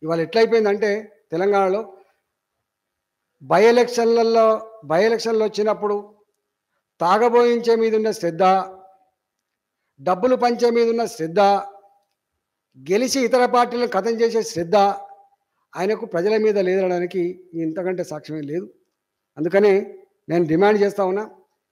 ఇవాళ ఎట్లయిపోయిందంటే తెలంగాణలో బై ఎలక్షన్లలో బై ఎలక్షన్లు వచ్చినప్పుడు తాగబోయించే మీద ఉన్న శ్రద్ధ డబ్బులు పంచే మీద ఉన్న శ్రద్ధ గెలిచి ఇతర పార్టీలను కథం చేసే శ్రద్ధ ఆయనకు ప్రజల మీద లేదనడానికి ఇంతకంటే సాక్ష్యమే లేదు అందుకని నేను డిమాండ్ చేస్తా ఉన్నా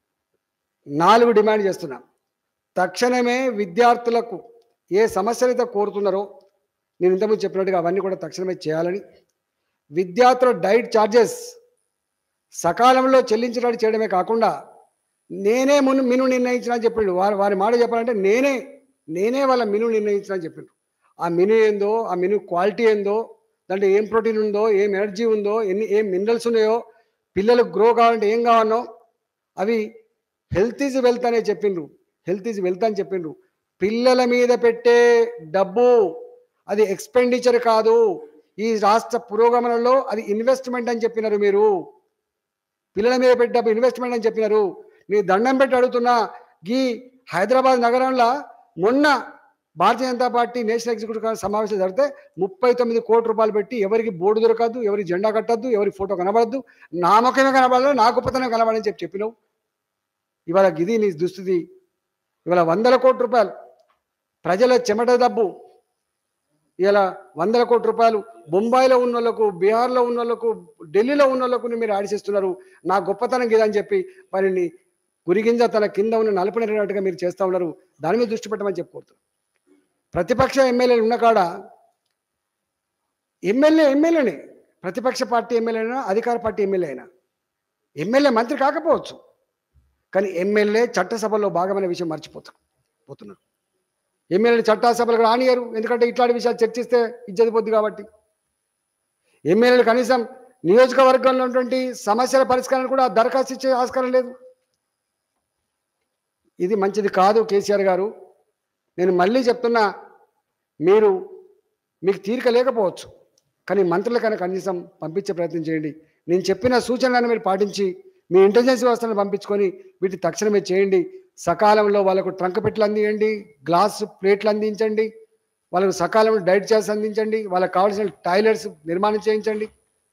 నాలుగు డిమాండ్ చేస్తున్నా తక్షణమే విద్యార్థులకు ఏ సమస్యలైతే కోరుతున్నారో నేను ఇంతకుముందు చెప్పినట్టుగా అవన్నీ కూడా తక్షణమే చేయాలని విద్యార్థుల డైట్ ఛార్జెస్ సకాలంలో చెల్లించడానికి చేయడమే కాకుండా నేనే మును మిను నిర్ణయించిన అని చెప్పిండు వారి వారి మాట చెప్పాలంటే నేనే నేనే వాళ్ళ మిను నిర్ణయించిన అని చెప్పిండు ఆ మెను ఏందో ఆ మెను క్వాలిటీ ఏందో దాంట్లో ఏం ప్రోటీన్ ఉందో ఏం ఎనర్జీ ఉందో ఎన్ని ఏం మినరల్స్ ఉన్నాయో పిల్లలకు గ్రో కావాలంటే ఏం కావాలనో అవి హెల్త్ ఈజ్ వెల్త్ అనే చెప్పిండ్రు హెల్త్ ఈజ్ వెల్త్ అని చెప్పిండ్రు పిల్లల మీద పెట్టే డబ్బు అది ఎక్స్పెండిచర్ కాదు ఈ రాష్ట్ర పురోగమనంలో అది ఇన్వెస్ట్మెంట్ అని చెప్పినారు మీరు పిల్లల మీద పెట్టే డబ్బు ఇన్వెస్ట్మెంట్ అని చెప్పినారు నీ దండం పెట్టి అడుగుతున్నా ఈ హైదరాబాద్ నగరంలో మొన్న Bharatiya Janata party national executive సమావేశం జరిగితే ముప్పై తొమ్మిది కోట్ల రూపాయలు పెట్టి ఎవరికి బోర్డు దొరకద్దు ఎవరికి జెండా కట్టద్దు ఎవరికి ఫోటో కనబడద్దు నా ముఖమే కనబడాలి నా గొప్పతనం కనబడని చెప్పి చెప్పినావు ఇవాళ ఇది నీ దుస్థితి ఇవాళ వందల కోట్ల రూపాయలు ప్రజల చెమట డబ్బు ఇలా వందల కోట్ల రూపాయలు బొంబాయిలో ఉన్న వాళ్ళకు బీహార్లో ఉన్న వాళ్ళకు ఢిల్లీలో ఉన్న వాళ్ళకు మీరు ఆడిసిస్తున్నారు నా గొప్పతనం ఇదని చెప్పి వారిని గురిగింజ తన కింద ఉన్న నలుపునట్టుగా మీరు చేస్తూ ఉన్నారు దాని మీద దృష్టి పెట్టమని చెప్పుకోరుతున్నారు ప్రతిపక్ష ఎమ్మెల్యేలు ఉన్న కాడ ఎమ్మెల్యే ఎమ్మెల్యేనే ప్రతిపక్ష పార్టీ ఎమ్మెల్యే అయినా అధికార పార్టీ ఎమ్మెల్యే అయినా ఎమ్మెల్యే మంత్రి కాకపోవచ్చు కానీ ఎమ్మెల్యే చట్టసభలో భాగమైన విషయం మర్చిపోతారు పోతున్నారు ఎమ్మెల్యే చట్టసభలకు రానియరు ఎందుకంటే ఇట్లాంటి విషయాలు చర్చిస్తే ఇజ్జతి పొద్దు కాబట్టి ఎమ్మెల్యేలు కనీసం నియోజకవర్గంలో ఉన్నటువంటి సమస్యల పరిష్కారం కూడా దరఖాస్తు ఇచ్చే ఆస్కారం లేదు ఇది మంచిది కాదు కేసీఆర్ గారు నేను మళ్ళీ చెప్తున్నా మీరు మీకు తీరిక లేకపోవచ్చు కానీ మంత్రులకైనా కనీసం పంపించే ప్రయత్నం చేయండి నేను చెప్పిన సూచనలను మీరు పాటించి మీ ఇంటెలిజెన్స్ వ్యవస్థను పంపించుకొని వీటి తక్షణమే చేయండి సకాలంలో వాళ్ళకు ట్రంక్ పెట్లు అందించండి గ్లాస్ ప్లేట్లు అందించండి వాళ్ళకు సకాలంలో డైట్ చార్జ్ అందించండి వాళ్ళకి కావాల్సిన టాయిలెట్స్ నిర్మాణం చేయించండి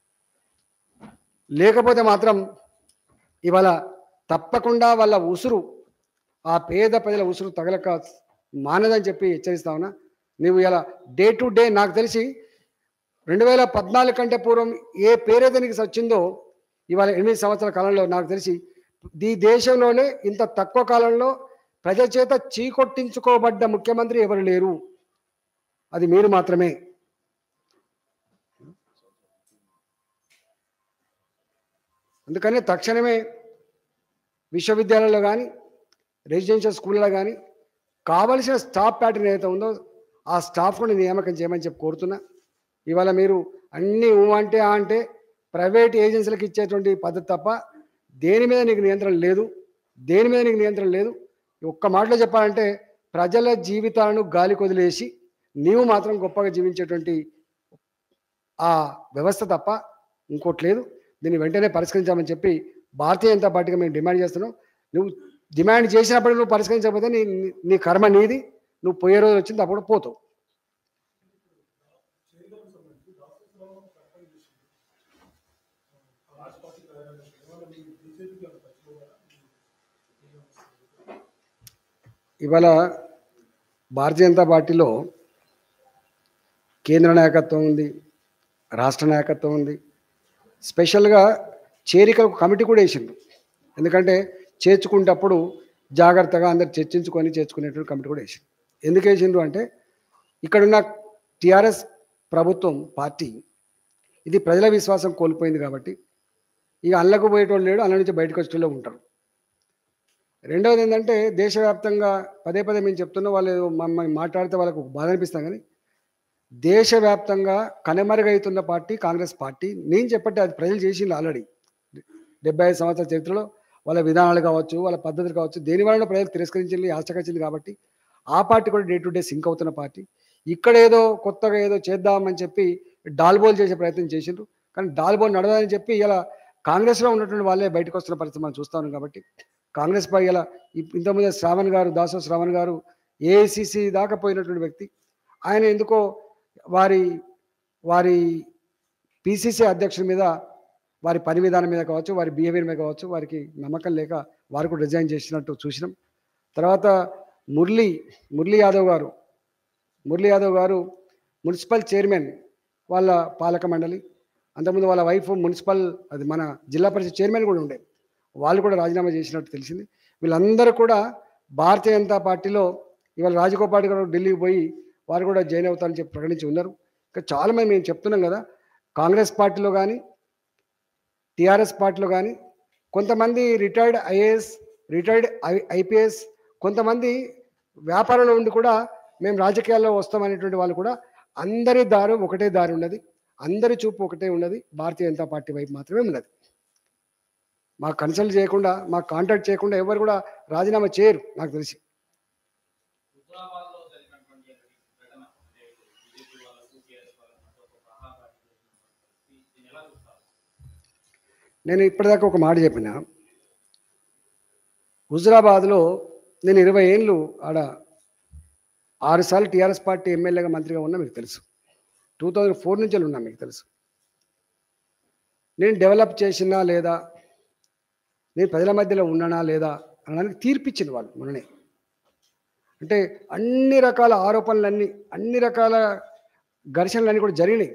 లేకపోతే మాత్రం ఇవాళ తప్పకుండా వాళ్ళ ఉసురు ఆ పేద ప్రజల ఉసురు తగలక మానదని చెప్పి హెచ్చరిస్తా ఉన్నా నువ్వు ఇలా డే టు డే నాకు తెలిసి రెండు వేల పద్నాలుగు కంటే పూర్వం ఏ పేరైతే నీకు వచ్చిందో ఇవాళ ఎనిమిది సంవత్సరాల కాలంలో నాకు తెలిసి ఈ దేశంలోనే ఇంత తక్కువ కాలంలో ప్రజల చేత చీకొట్టించుకోబడ్డ ముఖ్యమంత్రి ఎవరు లేరు అది మీరు మాత్రమే అందుకని తక్షణమే విశ్వవిద్యాలయంలో కానీ రెసిడెన్షియల్ స్కూళ్ళలో కానీ కావలసిన స్టాఫ్ ప్యాటర్న్ ఏదైతే ఉందో ఆ స్టాఫ్ కూడా నియామకం చేయమని చెప్పి కోరుతున్నా ఇవాళ మీరు అన్ని ఊ అంటే ఆ అంటే ప్రైవేట్ ఏజెన్సీలకు ఇచ్చేటువంటి పద్ధతి తప్ప దేని మీద నీకు నియంత్రణ లేదు దేని మీద నీకు నియంత్రణ లేదు ఒక్క మాటలో చెప్పాలంటే ప్రజల జీవితాలను గాలి కొదిలేసి నీవు మాత్రం గొప్పగా జీవించేటువంటి ఆ వ్యవస్థ తప్ప ఇంకోటి లేదు దీన్ని వెంటనే పరిష్కరించామని చెప్పి భారతీయ జనతా పార్టీగా మేము డిమాండ్ చేస్తున్నాం నువ్వు డిమాండ్ చేసినప్పుడు నువ్వు పరిష్కరించకపోతే నీ నీ- నీ కర్మ నీది నువ్వు పోయే రోజు వచ్చింది అప్పుడు పోతావు ఇవాళ భారతీయ జనతా పార్టీలో కేంద్ర నాయకత్వం ఉంది రాష్ట్ర నాయకత్వం ఉంది స్పెషల్గా చేరికలకు కమిటీ కూడా వేసిండు ఎందుకంటే చేర్చుకునేటప్పుడు జాగ్రత్తగా అందరు చర్చించుకొని చేర్చుకునేటువంటి కమిటీ కూడా వేసిండు ఎందుకు వేసిండ్రు అంటే ఇక్కడున్న టిఆర్ఎస్ ప్రభుత్వం పార్టీ ఇది ప్రజల విశ్వాసం కోల్పోయింది కాబట్టి ఇక అల్లకు పోయేటోళ్ళు లేడు అల్ల నుంచి బయటకు వచ్చేటోళ్ళు ఉంటారు రెండవది ఏంటంటే దేశవ్యాప్తంగా పదే పదే మేము చెప్తున్న వాళ్ళు మమ్మల్ని మాట్లాడితే వాళ్ళకు బాధ అనిపిస్తాం కానీ దేశవ్యాప్తంగా కనుమరుగవుతున్న పార్టీ కాంగ్రెస్ పార్టీ నేను చెప్పట్టే అది ప్రజలు చేసింది ఆల్రెడీ డెబ్బై ఐదు సంవత్సరాల చరిత్రలో వాళ్ళ విధానాలు కావచ్చు వాళ్ళ పద్ధతులు కావచ్చు దేని వలన ప్రజలు తిరస్కరించింది ఆశకచ్చింది కాబట్టి ఆ పార్టీ కూడా డే టు డే సింక్ అవుతున్న పార్టీ ఇక్కడ ఏదో కొత్తగా ఏదో చేద్దామని చెప్పి డాల్బోల్ చేసే ప్రయత్నం చేసిండ్రు కానీ డాల్బోల్ నడదని చెప్పి ఇలా కాంగ్రెస్లో ఉన్నటువంటి వాళ్ళే బయటకు వస్తున్న పరిస్థితి మనం చూస్తా ఉన్నాం కాబట్టి కాంగ్రెస్ పై ఇలా ఇప్- ఇంతకుముందే శ్రావణ్ గారు దాసో శ్రావణ్ గారు ఏఐసిసి దాకా పోయినటువంటి వ్యక్తి ఆయన ఎందుకో వారి వారి పిసిసి అధ్యక్షుడి మీద వారి పని విధానం మీద కావచ్చు వారి బిహేవియర్ మీద కావచ్చు వారికి నమ్మకం లేక వారు కూడా రిజైన్ చేసినట్టు చూసినాం తర్వాత మురళీ మురళీ యాదవ్ గారు మురళీ యాదవ్ గారు మున్సిపల్ చైర్మన్ వాళ్ళ పాలక మండలి అంతకుముందు వాళ్ళ వైఫ్ మున్సిపల్ అది మన జిల్లా పరిషత్ చైర్మన్ కూడా ఉండే వాళ్ళు కూడా రాజీనామా చేసినట్టు తెలిసింది వీళ్ళందరూ కూడా భారతీయ జనతా పార్టీలో ఇవాళ రాజగోపాల్ గారు ఢిల్లీకి పోయి వారు కూడా జాయిన్ అవుతారని చెప్పి ప్రకటించి ఉన్నారు ఇంకా చాలామంది మేము చెప్తున్నాం కదా కాంగ్రెస్ పార్టీలో కానీ టీఆర్ఎస్ పార్టీలో కానీ కొంతమంది retired IAS retired I IPS కొంతమంది వ్యాపారంలో ఉండి కూడా మేము రాజకీయాల్లో వస్తామనేటువంటి వాళ్ళు కూడా అందరి దారి ఒకటే దారి ఉన్నది అందరి చూపు ఒకటే ఉన్నది భారతీయ జనతా పార్టీ వైపు మాత్రమే ఉన్నది మాకు కన్సల్ట్ చేయకుండా మాకు కాంటాక్ట్ చేయకుండా ఎవరు కూడా రాజీనామా చేయరు నాకు తెలిసి హుజరాబాద్ లో జరిగినటువంటి ఘటన అంటే బీజేపీ వాళ్ళకు టీఆర్ఎస్ వాళ్ళకు మధ్య ఒక మహాభారత దీన్ని ఎలా చూస్తారు నేను ఇప్పటిదాకా ఒక మాట చెప్పిన హుజరాబాద్లో నేను ఇరవై ఏళ్ళు ఆడ ఆరుసార్లు టీఆర్ఎస్ పార్టీ ఎమ్మెల్యేగా మంత్రిగా ఉన్నా మీకు తెలుసు టూ థౌజండ్ ఫోర్ నుంచి ఉన్నా మీకు తెలుసు నేను డెవలప్ చేసినా లేదా నేను ప్రజల మధ్యలో ఉన్నానా లేదా అనడానికి తీర్పిచ్చింది వాళ్ళు మొన్ననే అంటే అన్ని రకాల ఆరోపణలన్నీ అన్ని రకాల ఘర్షణలన్నీ కూడా జరిగినాయి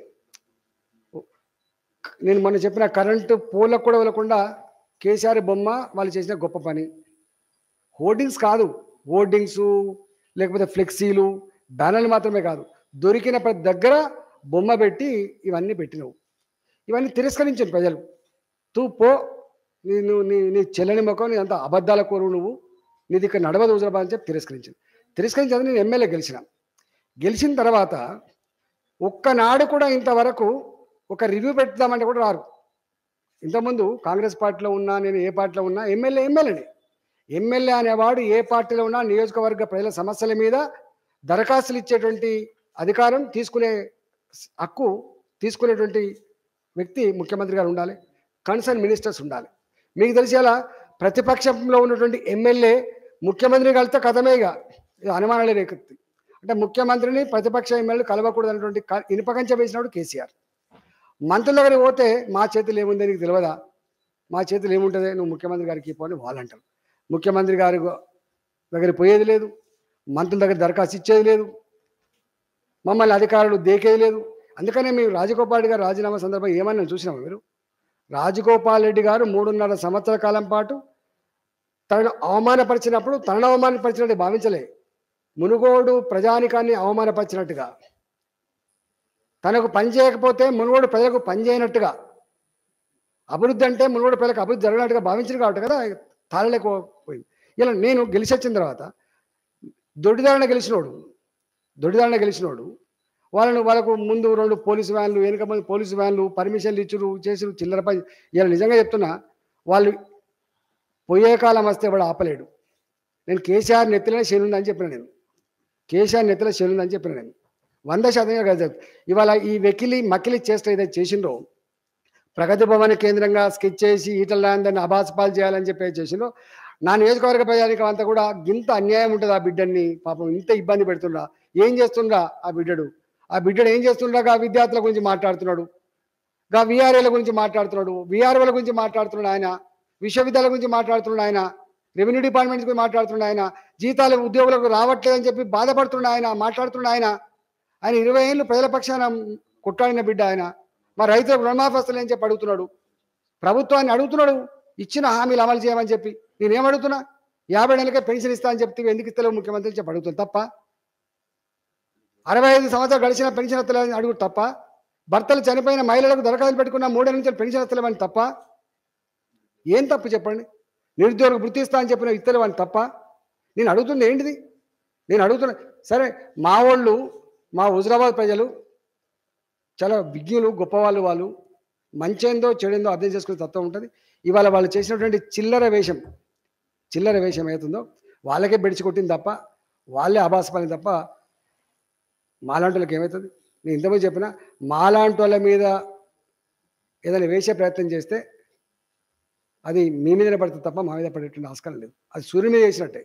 నేను మొన్న చెప్పిన కరెంటు పోలకు కూడా వెళ్ళకుండా కేసీఆర్ బొమ్మ వాళ్ళు చేసిన గొప్ప పని హోర్డింగ్స్ కాదు హోర్డింగ్స్ లేకపోతే ఫ్లెక్సీలు బ్యానర్లు మాత్రమే కాదు దొరికిన ప్రతి దగ్గర బొమ్మ పెట్టి ఇవన్నీ పెట్టినవు ఇవన్నీ తిరస్కరించాను ప్రజలు తూ పో నీ నువ్వు నీ నీ చెల్లని ముఖం నీ అంత అబద్ధాల కోరు నువ్వు నీది ఇక్కడ నడవదు హుజరాబాద్ అని చెప్పి తిరస్కరించాను తిరస్కరించేది నేను ఎమ్మెల్యే గెలిచిన గెలిచిన తర్వాత ఒక్కనాడు కూడా ఇంతవరకు ఒక రివ్యూ పెడదామంటే కూడా రారు ఇంతకుముందు కాంగ్రెస్ పార్టీలో ఉన్నా నేను ఏ పార్టీలో ఉన్నా ఎమ్మెల్యే ఎమ్మెల్యేని ఎమ్మెల్యే అనేవాడు ఏ పార్టీలో ఉన్నా నియోజకవర్గ ప్రజల సమస్యల మీద దరఖాస్తులు ఇచ్చేటువంటి అధికారం తీసుకునే హక్కు తీసుకునేటువంటి వ్యక్తి ముఖ్యమంత్రి గారు ఉండాలి కన్సర్న్ మినిస్టర్స్ ఉండాలి మీకు తెలిసి అలా ప్రతిపక్షంలో ఉన్నటువంటి ఎమ్మెల్యే ముఖ్యమంత్రి కలిస్తే కథమేగా ఇది అనుమానాలే రేకెత్తి అంటే ముఖ్యమంత్రిని ప్రతిపక్ష ఎమ్మెల్యే కలవకూడదు అనేటువంటి క- ఇనుపకంచ వేసినాడు కేసీఆర్ మంత్రుల దగ్గరికి పోతే మా చేతులు ఏముంది నీకు తెలియదా మా చేతులు ఏముంటుంది నువ్వు ముఖ్యమంత్రి గారికి ఇవ్వు అని వాళ్ళు అంటారు ముఖ్యమంత్రి గారి దగ్గర పోయేది లేదు మంత్రుల దగ్గర దరఖాస్తు ఇచ్చేది లేదు మమ్మల్ని అధికారులు దేకేది లేదు అందుకనే మేము రాజగోపాల్ రెడ్డి గారు రాజీనామా సందర్భంగా ఏమన్నా చూసినామా మీరు రాజగోపాల్ రెడ్డి గారు మూడున్నర సంవత్సరాల కాలం పాటు తనను అవమానపరిచినప్పుడు తనను అవమానపరిచినట్టు భావించలే మునుగోడు ప్రజానికాన్ని అవమానపరిచినట్టుగా తనకు పని చేయకపోతే మునుగోడు ప్రజలకు పని చేయనట్టుగా అభివృద్ధి అంటే మునుగోడు ప్రజలకు అభివృద్ధి జరగనట్టుగా భావించింది కాబట్టి కదా తాళలేకపోయింది ఇలా నేను గెలిచి వచ్చిన తర్వాత దొడ్డిదారణ గెలిచినోడు దొడ్డిదారణ గెలిచినోడు వాళ్ళను వాళ్ళకు ముందు రెండు పోలీసు వ్యాన్లు వెనుక ముందు పోలీసు వ్యాన్లు పర్మిషన్లు ఇచ్చురు చేసి చిల్లర పని ఇలా నిజంగా చెప్తున్నా వాళ్ళు పోయే కాలం వస్తే వాడు ఆపలేడు నేను కేసీఆర్ నెత్తిలోనే శనుందని చెప్పిన నేను కేసీఆర్ నెత్తిలో శనుందని చెప్పిన నేను వంద శాతంగా కాదు ఇవాళ ఈ వెకిలి మకిలి చేస్తే ఏదైతే చేసిండ్రో ప్రగతి భవన్ కేంద్రంగా స్కెచ్ చేసి ఈటల రాందని అబాసపాలు చేయాలని చెప్పి చేసిండ్రో నా నియోజకవర్గ ప్రజానికి అంతా కూడా ఇంత అన్యాయం ఉంటుంది ఆ బిడ్డని పాపం ఇంత ఇబ్బంది పెడుతుండ్రా ఏం చేస్తుండ్రా ఆ బిడ్డడు ఆ బిడ్డడు ఏం చేస్తుండ్రా ఆ విద్యార్థుల గురించి మాట్లాడుతున్నాడు గా విఆర్ఏల గురించి మాట్లాడుతున్నాడు విఆర్ఓల గురించి మాట్లాడుతున్నాడు ఆయన విశ్వవిద్యాలయం గురించి మాట్లాడుతున్నాడు ఆయన రెవెన్యూ డిపార్ట్మెంట్ గురించి మాట్లాడుతున్నాడు ఆయన జీతాలు ఉద్యోగులకు రావట్లేదని చెప్పి బాధపడుతున్నాడు ఆయన మాట్లాడుతున్నాడు ఆయన ఆయన ఇరవై ఏళ్ళు ప్రజల పక్షాన కొట్టాడిన బిడ్డ ఆయన మా రైతులకు రుణమాఫీ వస్తలేని చెప్పి అడుగుతున్నాడు ప్రభుత్వాన్ని అడుగుతున్నాడు ఇచ్చిన హామీలు అమలు చేయమని చెప్పి నేనేం అడుగుతున్నా యాభై నెలలకే పెన్షన్ ఇస్తా అని చెప్తే ఎందుకు ఇస్తలేవు ముఖ్యమంత్రి అని చెప్పి అడుగుతుంది తప్ప అరవై ఐదు సంవత్సరాలు గడిచిన పెన్షన్ వస్తలేదని అడుగు తప్ప భర్తలు చనిపోయిన మహిళలకు దరఖాస్తు పెట్టుకున్న మూడేళ్ళ నుంచి పెన్షన్ వస్తలేమని తప్ప ఏం తప్పు చెప్పండి నిరుద్యోగ వృత్తి ఇస్తా అని చెప్పిన ఇస్తలేమని తప్ప నేను అడుగుతుంది ఏంటిది నేను అడుగుతున్నా సరే మా వాళ్ళు మా హుజరాబాద్ ప్రజలు చాలా విజ్ఞులు గొప్పవాళ్ళు వాళ్ళు మంచేందో చెడేందో అర్థం చేసుకునే తత్వం ఉంటుంది ఇవాళ వాళ్ళు చేసినటువంటి చిల్లర వేషం చిల్లర వేషం అవుతుందో వాళ్ళకే బెడిచి కొట్టింది తప్ప వాళ్ళే అభాస పని తప్ప మాలాంటి వాళ్ళకి ఏమవుతుంది నేను ఇంతమంది చెప్పిన మాలాంటి వాళ్ళ మీద ఏదైనా వేసే ప్రయత్నం చేస్తే అది మీ మీదనే పడుతుంది తప్ప మా మీద పడేటువంటి ఆస్కారం లేదు అది సూర్యుని మీద వేసినట్టే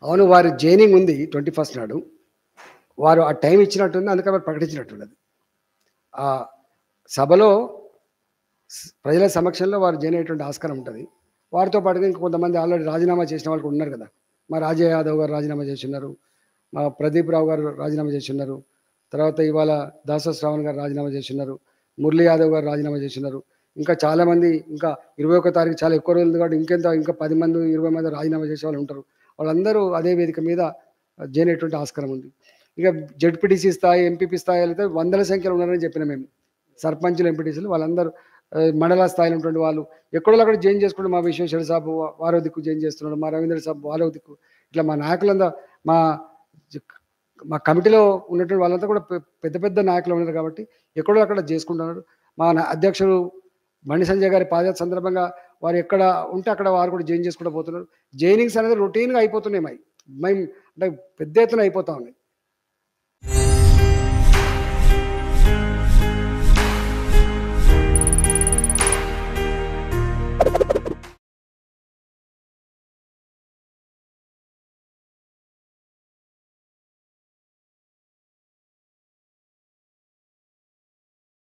అవును వారి జైనింగ్ ఉంది ట్వంటీ ఫస్ట్ నాడు వారు ఆ టైం ఇచ్చినట్టుంది అందుకని వారు ప్రకటించినట్టున్నది ఆ సభలో స- ప్రజల సమక్షంలో వారు జాయిన్ అయ్యేటువంటి ఆస్కారం ఉంటుంది వారితో పాటుగా ఇంక కొంతమంది ఆల్రెడీ రాజీనామా చేసిన వాళ్ళు కూడా ఉన్నారు కదా మా రాజయ్య యాదవ్ గారు రాజీనామా చేసి ఉన్నారు మా ప్రదీప్ రావు గారు రాజీనామా చేసి ఉన్నారు తర్వాత ఇవాళ దాసో శ్రావణ్ గారు రాజీనామా చేసి ఉన్నారు మురళీ యాదవ్ గారు రాజీనామా చేసి ఉన్నారు ఇంకా చాలామంది ఇంకా ఇరవై ఒక తారీఖు చాలా ఎక్కువ రోజులు ఉంది కాబట్టి ఇంకెంత ఇంకా పది మంది ఇరవై మంది రాజీనామా చేసే వాళ్ళు ఉంటారు వాళ్ళందరూ అదే వేదిక మీద జాయిన్ అయ్యేటువంటి ఆస్కారం ఉంది ఇక జడ్పీటీసీ స్థాయి ఎంపీపీ స్థాయి అయితే వందల సంఖ్యలో ఉన్నారని చెప్పిన మేము సర్పంచులు ఎంపీటీసీలు వాళ్ళందరూ ఆ, మండల స్థాయిలో ఉన్నటువంటి వాళ్ళు ఎక్కడో అక్కడ జాయిన్ చేసుకుంటే మా విశ్వేశ్వర సాబు వారో దిక్కు జాయిన్ చేస్తున్నాడు మా రవీంద్ర సాబు వారో దిక్కు ఇట్లా మా నాయకులంతా మా మా కమిటీలో ఉన్నటువంటి వాళ్ళంతా కూడా పె- పెద్ద పెద్ద నాయకులు ఉన్నారు కాబట్టి ఎక్కడో అక్కడ చేసుకుంటున్నారు మా నా- అధ్యక్షుడు బండి సంజయ్ గారి పాదయాత్ర సందర్భంగా వారు ఎక్కడ ఉంటే అక్కడ వారు కూడా జాయిన్ చేసుకుంటూ పోతున్నారు జైనింగ్స్ అనేది రొటీన్గా అయిపోతున్నాయి మై మేము అంటే పెద్ద ఎత్తున అయిపోతా ఉన్నాయి